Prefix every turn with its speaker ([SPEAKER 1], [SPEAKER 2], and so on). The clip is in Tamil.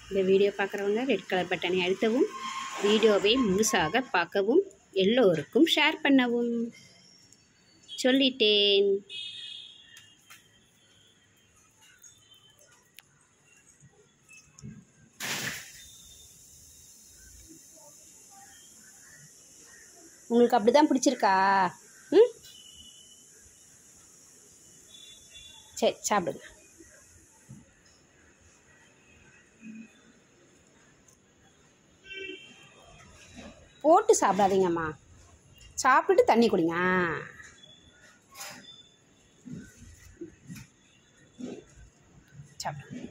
[SPEAKER 1] இந்த வீடியோ பார்க்குறவங்க ரெட் கலர் பட்டனை அழுத்தவும் வீடியோவை முழுசாக பார்க்கவும் எல்லோருக்கும் ஷேர் பண்ணவும் சொல்லிட்டேன் உங்களுக்கு அப்படி தான் பிடிச்சிருக்கா ம் சரி சாப்பிடுங்க போட்டு சாப்பிடாதீங்கம்மா சாப்பிட்டுட்டு தண்ணி குடிங்க ஆ. சாப்பிடுங்க